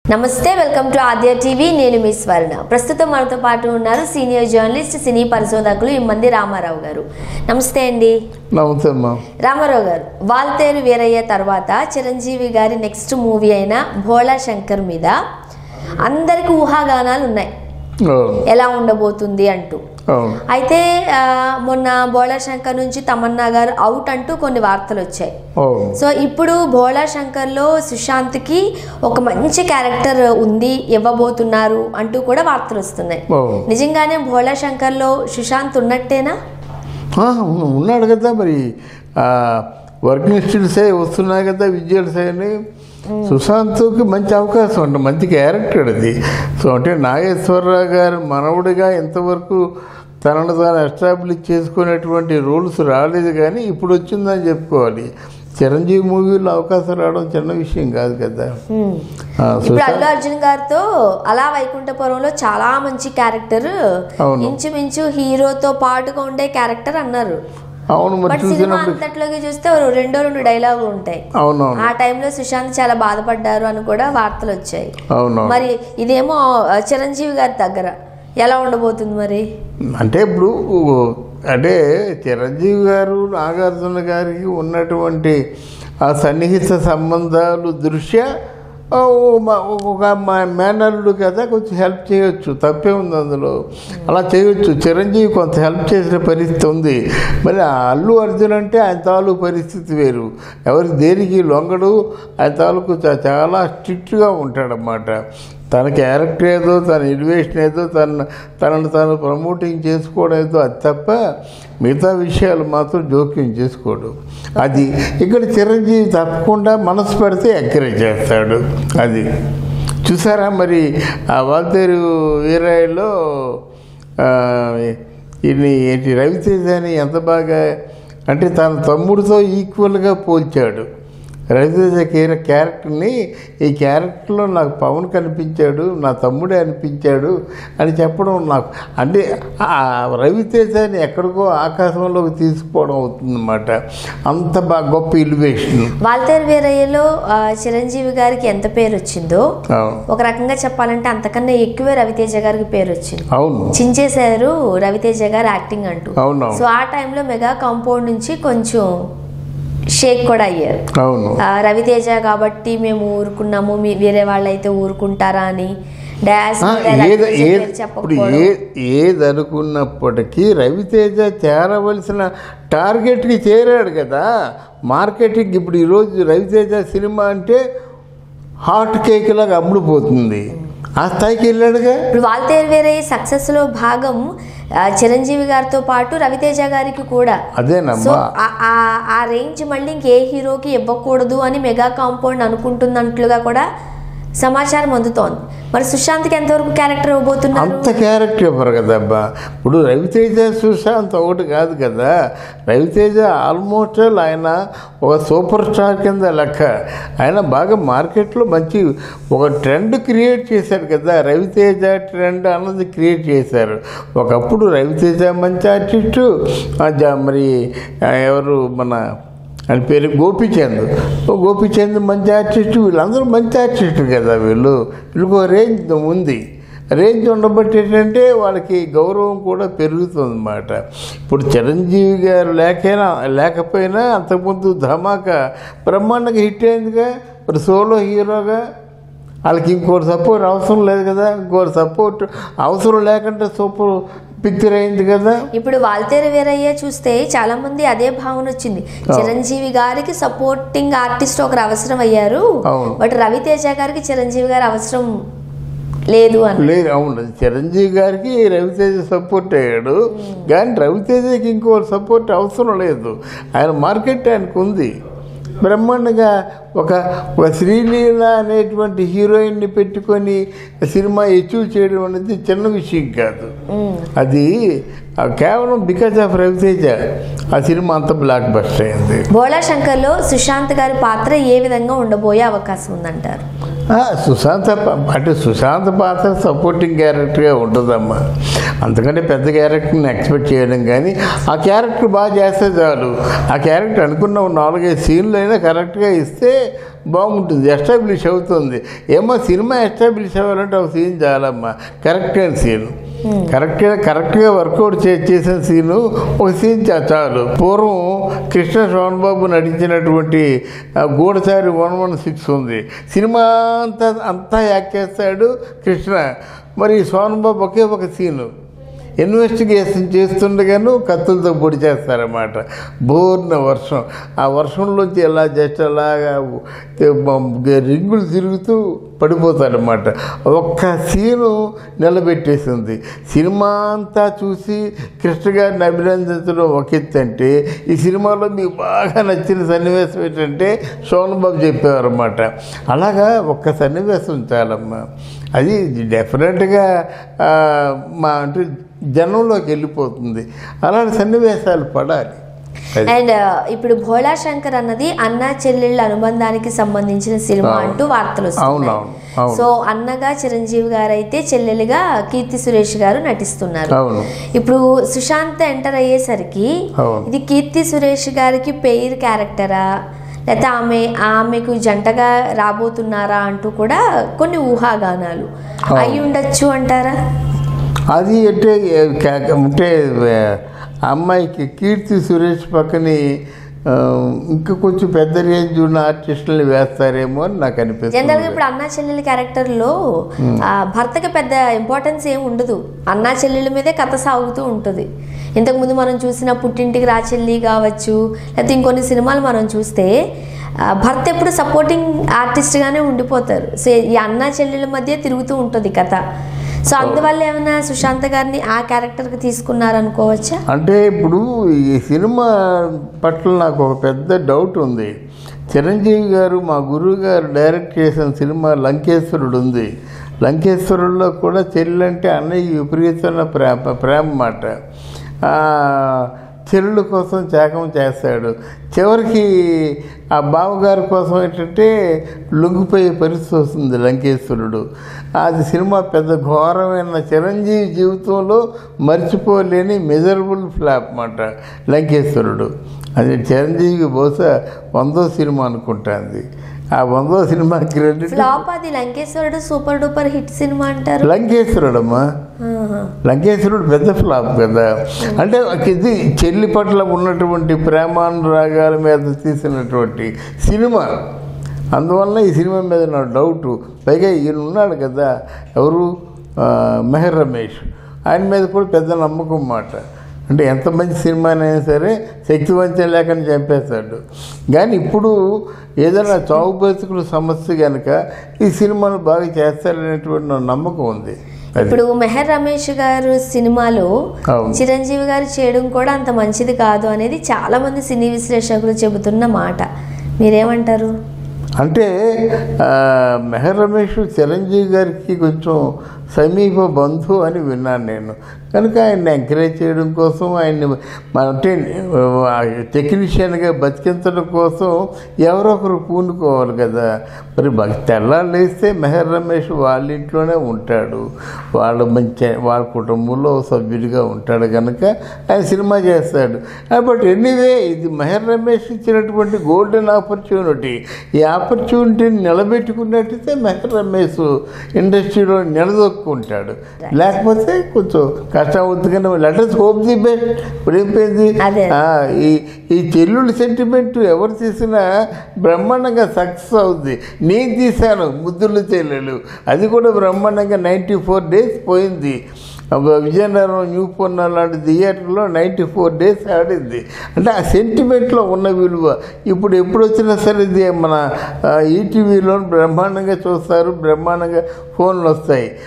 నమస్తే welcome to Aadya TV నేను మీ స్వర్ణ ప్రస్తుతం మనతో పాటు ఉన్నారు సీనియర్ జర్నలిస్ట్ సినీ పరిశోధకులు ఇమ్మంది రామారావు గారు నమస్తే అండి నమస్తే అమ్మా రామారావు గారు వాల్తేరు వీరయ్య తర్వాత చిరంజీవి గారి నెక్స్ట్ మూవీ అయిన భోళా శంకర్ మీద అందరికి ఊహాగానాలు ఉన్నాయి అవును ఎలా ఉండబోతుంది అంటూ అవును అయితే ఆ, మొన్న భోళా శంకర్ నుంచి తమన్నా గారు అవుట్ అంటూ కొన్ని వార్తలు వచ్చాయి అవును సో ఇప్పుడు భోళా శంకర్లో సుశాంత్కి ఒక మంచి క్యారెక్టర్ ఉంది ఇవ్వబోతున్నారు అంటూ కూడా వార్తలు వస్తున్నాయి అవును నిజంగానే భోళా శంకర్లో సుశాంత్ ఉన్నట్టేనా ఆ, ఉన్నా- ఉన్నాడు కదా మరి వర్కింగ్ స్టిల్సే వస్తున్నాయి కదా విజువల్స్ అని సుశాంత్కి మంచి అవకాశం అంట మంచి క్యారెక్టర్ అది సో అంటే నాగేశ్వరరావు గారు మనవుడిగా ఇంతవరకు తనను తాను ఎస్టాబ్లిష్ చేసుకునేటువంటి రూల్స్ రాలేదు కానీ ఇప్పుడు వచ్చిందని చెప్పుకోవాలి చిరంజీవి మూవీలో అవకాశం రావడం చిన్న విషయం కాదు కదా హ్మ్. ఆ, ఇప్పుడు సుశాంత్ అల్లు అర్జున్ గారితో అలా వైకుంఠపురంలో చాలా మంచి క్యారెక్టర్ అవును. ఇంచుమించు హీరోతో పాటుగా ఉండే క్యారెక్టర్ అన్నారు అవును మరి బట్ సినిమా చూసినప్పుడు అంతట్లోకి చూస్తే ఓ రెండో రెండు డైలాగులు ఉంటాయి అవునవును ఆ టైంలో సుశాంత్ చాలా బాధపడ్డారు అని కూడా వార్తలు వచ్చాయి అవునవును మరి ఇదేమో ఆ, చిరంజీవి గారి దగ్గర ఎలా ఉండబోతుంది మరి అంటే ఇప్పుడు అంటే చిరంజీవి గారు నాగార్జున గారికి ఉన్నటువంటి ఆ సన్నిహిత సంబంధాలు దృష్ట్యా ఆ, ఓ మ- ఒక మ- మేనల్లుడు కదా కొంచెం హెల్ప్ చేయొచ్చు తప్పే ఉంది అందులో అలా చేయొచ్చు చిరంజీవి కొంత హెల్ప్ చేసిన పరిస్థితి ఉంది మరి ఆ అల్లు అర్జున్ అంటే ఆయన తాలూకు పరిస్థితి వేరు ఎవరికి దేనికి లొంగడు ఆయన తాలూకు చా- చాలా స్ట్రిక్ట్గా ఉంటాడనమాట తన క్యారెక్టర్ ఏదో తన ఎలివేషన్ ఏదో తన తనను తాను ప్రమోటింగ్ చేసుకోవడం ఏదో అది తప్ప మిగతా విషయాలు మాత్రం జోక్యం చేసుకోడు అది ఇక్కడ చిరంజీవి తప్పకుండా మనసు పెడితే ఎంకరేజ్ చేస్తాడు అది చూసారా మరి ఆ వాల్తేరు వీరాయిలో ఇది ఏంటి రవితేజని ఎంత బాగా అంటే తన తమ్ముడితో ఈక్వల్గా పోల్చాడు రవితేజ కేర క్యారెక్టర్ని ఈ క్యారెక్టర్లో నాకు పవన్ కనిపించాడు నా తమ్ముడే అనిపించాడు అని చెప్పడం నాకు అంటే ఆ రవితేజని ఎక్కడికో ఆకాశంలోకి తీసుకుపోవడం అవుతుందన్నమాట అంత బాగా గొప్ప ఇలివేషన్ వాల్తేరు వీరయ్యలో ఆ, చిరంజీవి గారికి ఎంత పేరు వచ్చిందో అవును ఒక రకంగా చెప్పాలంటే అంతకన్నా ఎక్కువే రవితేజ గారికి పేరు వచ్చింది అవును చించేశారు రవితేజ గారు యాక్టింగ్ అంటూ అవునవును సో ఆ టైంలో మెగా కాంపౌండ్ నుంచి కొంచెం షేక్ కూడా అయ్యారు అవును ఆ, రవితేజ కాబట్టి మేము ఊరుకున్నాము మీ వేరే వాళ్ళైతే ఊరుకుంటారా అని డాష్ ఆ, మీద ఏది రవితేజ ఏది పేరు ఇప్పుడు చెప్పకపోవడం. ఏ ఏది అనుకున్నప్పటికీ రవితేజ చేరవలసిన టార్గెట్కి చేరాడు కదా మార్కెటింగ్ ఇప్పుడు ఈరోజు రవితేజ సినిమా అంటే హాట్ కేక్ లాగా అమ్ముడుపోతుంది ఆ స్థాయికి వెళ్ళాడుగా ఇప్పుడు వాల్తేరు వేరే సక్సెస్ లో భాగం ఆ, చిరంజీవి గారితో పాటు రవితేజ గారికి కూడా సో అదేనమ్మా ఆ- ఆ- ఆ రేంజ్ మళ్ళీ ఇంకే హీరోకి ఇవ్వకూడదు అని మెగా కాంపౌండ్ అనుకుంటున్నట్లుగా కూడా సమాచారం అందుతోంది మరి సుశాంత్కి ఎంతవరకు క్యారెక్టర్ ఇవ్వబోతున్నారు అంత క్యారెక్టర్ ఇవ్వరు కదబ్బా ఇప్పుడు రవితేజ సుశాంత్ ఒకటి కాదు కదా రవితేజ ఆల్మోస్ట్ ఆల్ ఆయన ఒక సూపర్ స్టార్ కింద లెక్క ఆయన బాగా మార్కెట్లో మంచి ఒక ట్రెండ్ క్రియేట్ చేశారు కదా రవితేజ ట్రెండ్ అన్నది క్రియేట్ చేశారు ఒకప్పుడు రవితేజ మంచి ఆర్టిస్టు ఆ జ- మరి ఆ ఎవరు మన ఆయన పేరు గోపీచంద్ ఓ గోపీచంద్ మంచి ఆర్టిస్ట్ వీళ్ళందరూ మంచి ఆర్టిస్ట్ కదా వీళ్ళు వీళ్ళకి రేంజ్ ఉంది రేంజ్ ఉండబట్టి ఏంటంటే వాళ్ళకి గౌరవం కూడా పెరుగుతుంది అన్నమాట ఇప్పుడు చిరంజీవి గారు లేకైనా లేకపోయినా అంతకుముందు ధమాకా బ్రహ్మాండంగా హిట్ అయిందిగా ఇప్పుడు సోలో హీరోగా వాళ్ళకి ఇంకోటి సపోర్ట్ అవసరం లేదు కదా ఇంకోటి సపోర్ట్ అవసరం లేకుండా సూపర్ పిక్చర్ అయింది కదా ఇప్పుడు వాల్తేరు వీరయ్య చూస్తే చాలా మంది అదే భావన వచ్చింది చిరంజీవి గారికి సపోర్టింగ్ ఆర్టిస్ట్ ఒకరు అవసరం అయ్యారు అవును. బట్ రవితేజ గారికి చిరంజీవి గారు అవసరం లేదు అని లేదు అవును చిరంజీవి గారికి రవితేజ సపోర్ట్ అయ్యాడు కానీ రవితేజకి ఇంకో సపోర్ట్ అవసరం లేదు ఆయన మార్కెట్ ఆయనకు ఉంది బ్రహ్మాండంగా ఒక ఒక శ్రీలీల అనేటువంటి హీరోయిన్ని పెట్టుకొని సినిమా అచీవ్ చేయడం అనేది చిన్న విషయం కాదు అది ఆ కేవలం బికాజ్ ఆఫ్ రవితేజ ఆ సినిమా అంత బ్లాక్ బస్టర్ అయింది భోళా శంకర్లో సుశాంత్ గారి పాత్ర ఏ విధంగా ఉండబోయే అవకాశం ఉందంటారు ఆ, సుశాంత ప- అంటే సుశాంత్ పాత్ర సపోర్టింగ్ క్యారెక్టర్గా ఉంటుందమ్మా అంతకంటే పెద్ద క్యారెక్టర్ని ఎక్స్పెక్ట్ చేయడం కానీ ఆ క్యారెక్టర్ బాగా చేస్తే చాలు ఆ క్యారెక్టర్ అనుకున్న ఓ నాలుగైదు సీన్లు అయినా కరెక్ట్గా ఇస్తే బాగుంటుంది ఎస్టాబ్లిష్ అవుతుంది ఏమో సినిమా ఎస్టాబ్లిష్ అవ్వాలంటే ఒక సీన్ చాలమ్మా కరెక్ట్ అయిన సీన్ కరెక్ట్గా కరెక్ట్గా వర్కౌట్ చే చేసిన సీను ఒక సీన్ చా- చాలు పూర్వం కృష్ణ శోభన్ బాబు నటించినటువంటి ఆ, గూడసారి వన్ వన్ సిక్స్ ఉంది సినిమా అంతా అంతా యాక్ట్ చేస్తాడు కృష్ణ మరి సోన్ బాబు ఒకే ఒక సీను ఇన్వెస్టిగేషన్ చేస్తుండగాను కత్తులతో పొడి చేస్తారన్నమాట బోర్న వర్షం ఆ వర్షంలోంచి ఎలా జస్ట్ అలాగా తే- మ- రింగులు తిరుగుతూ పడిపోతారన్నమాట ఒక్క సీను నిలబెట్టేసింది సినిమా అంతా చూసి కృష్ణ గారిని అభినందించడం ఒక ఎత్తు అంటే ఈ సినిమాలో మీకు బాగా నచ్చిన సన్నివేశం ఏంటంటే సోను బాబు చెప్పేవారన్నమాట అలాగా ఒక్క సన్నివేశం చాలమ్మా అది డెఫినెట్గా ఆ, మా అంటే జనంలోకి వెళ్ళిపోతుంది అలాంటి సన్నివేశాలు పడాలి అది అండ్ ఇప్పుడు భోళా శంకర్ అన్నది అన్న చెల్లెళ్ళ అనుబంధానికి సంబంధించిన సినిమా అవును. అంటూ వార్తలు వస్తున్నాయి అవునవును, అవును. సో అన్నగా చిరంజీవి గారు అయితే చెల్లెలుగా కీర్తి సురేష్ గారు నటిస్తున్నారు అవును ఇప్పుడు సుశాంత్ ఎంటర్ అయ్యేసరికి అవును. ఇది కీర్తి సురేష్ గారికి పెయిర్ క్యారెక్టరా లేకపోతే ఆమె ఆమెకు జంటగా రాబోతున్నారా అంటూ కూడా కొన్ని ఊహాగానాలు అవును. అయి ఉండొచ్చు అంటారా అది అంటే ఏ, కా- అంటే ఏ, అమ్మాయికి కీర్తి సురేష్ పక్కని ఆ, ఇంకా కొంచెం పెద్ద రేంజ్ ఉన్న ఆర్టిస్టులు వేస్తారేమో అని నాకు జనరల్ గా అనిపిస్తుంది ఇప్పుడు అన్నా చెల్లెల క్యారెక్టర్ లో ఆ, భర్తకి పెద్ద ఇంపార్టెన్స్ ఏం ఉండదు అన్నా చెల్లెల మీదే కథ సాగుతూ ఉంటుంది ఇంతకుముందు మనం చూసిన పుట్టింటికి రాచెల్లి కావచ్చు లేకపోతే ఇంకొన్ని సినిమాలు మనం చూస్తే ఆ, భర్త ఎప్పుడు సపోర్టింగ్ ఆర్టిస్ట్ గానే ఉండిపోతారు సో ఈ అన్నా చెల్లెల మధ్య తిరుగుతూ ఉంటుంది కథ సో అందువల్ల ఏమైనా సుశాంత్ గారిని ఆ క్యారెక్టర్కి తీసుకున్నారనుకోవచ్చా అంటే ఇప్పుడు ఈ సినిమా పట్ల నాకు ఒక పెద్ద డౌట్ ఉంది చిరంజీవి గారు మా గురువు గారు డైరెక్ట్ చేసిన సినిమా లంకేశ్వరుడు ఉంది లంకేశ్వరుడిలో కూడా చెల్లెంటే అన్నయ్య విపరీతమైన ప్రేమ ప్రేమ మాట ఆ, చెల్లెల కోసం త్యాగం చేస్తాడు చివరికి ఆ బావగారి కోసం ఏంటంటే లొంగిపోయే పరిస్థితి వస్తుంది లంకేశ్వరుడు అది సినిమా పెద్ద ఘోరమైన చిరంజీవి జీవితంలో మర్చిపోలేని మెజరబుల్ ఫ్లాప్ మాట లంకేశ్వరుడు అది చిరంజీవికి బహుశా వందో సినిమా అనుకుంటుంది ఆ వందో సినిమా క్రెడిట్ ఫ్లాప్ అది లంకేశ్వరుడు సూపర్ డూపర్ హిట్ సినిమా అంటారు లంకేశ్వరుడమ్మా ఆహా. లంకేశ్వరుడు పెద్ద ఫ్లాప్ కదా అంటే ఇది చెల్లి పట్ల ఉన్నటువంటి ప్రేమానురాగాల మీద తీసినటువంటి సినిమా అందువల్ల ఈ సినిమా మీద నా డౌట్ పైగా ఈయన ఉన్నాడు కదా ఎవరు ఆ, మెహర్ రమేష్ ఆయన మీద కూడా పెద్ద నమ్మకం మాట అంటే ఎంత మంచి సినిమానైనా సరే శక్తివంతం లేకుండా చంపేస్తాడు కానీ ఇప్పుడు ఏదైనా చావు బతుకుల సమస్య కనుక ఈ సినిమాను బాగా చేస్తారనేటువంటి నా నమ్మకం ఉంది అది ఇప్పుడు మెహర్ రమేష్ గారు సినిమాలో అవును. చిరంజీవి గారు చేయడం కూడా అంత మంచిది కాదు అనేది చాలా మంది సినీ విశ్లేషకులు చెబుతున్న మాట మీరేమంటారు అంటే ఆ, మెహర్ రమేష్ చిరంజీవి గారికి కొంచెం సమీప బంధువు అని విన్నాను నేను కనుక ఆయన్ని ఎంకరేజ్ చేయడం కోసం ఆయన్ని మన అంటే టెక్నీషియన్గా బతికించడం కోసం ఎవరో ఒకరు పూనుకోవాలి కదా మరి బ- తెల్లారు లేస్తే మెహర్ రమేష్ వాళ్ళ ఇంట్లోనే ఉంటాడు వాళ్ళ మంచి వాళ్ళ కుటుంబంలో ఓ సభ్యుడిగా ఉంటాడు కనుక ఆయన సినిమా చేస్తాడు బట్ ఎనీవే ఇది మెహర్ రమేష్ ఇచ్చినటువంటి గోల్డెన్ ఆపర్చునిటీ ఈ ఆపర్చునిటీని నిలబెట్టుకున్నట్టయితే మెహర్ రమేష్ ఇండస్ట్రీలో నిలదొక్కుంటాడు లేకపోతే కొంచెం కష్టం అవుతుంది కానీ లెటర్స్ హోప్ ది బెస్ట్ ఇప్పుడు అయిపోయింది అదే. ఆ, ఈ ఈ చెల్లుడి సెంటిమెంట్ ఎవరు తీసినా బ్రహ్మాండంగా సక్సెస్ అవుద్ది నేను తీశాను ముద్దులు చెల్లెలు అది కూడా బ్రహ్మాండంగా నైంటీ ఫోర్ డేస్ పోయింది ఒక విజయనగరం న్యూ పొన్న లాంటి థియేటర్లో నైంటీ ఫోర్ డేస్ ఆడింది అంటే ఆ సెంటిమెంట్లో ఉన్న విలువ ఇప్పుడు ఎప్పుడు వచ్చినా సరే ఇది మన ఈటీవీలో బ్రహ్మాండంగా చూస్తారు బ్రహ్మాండంగా ఫోన్లు వస్తాయి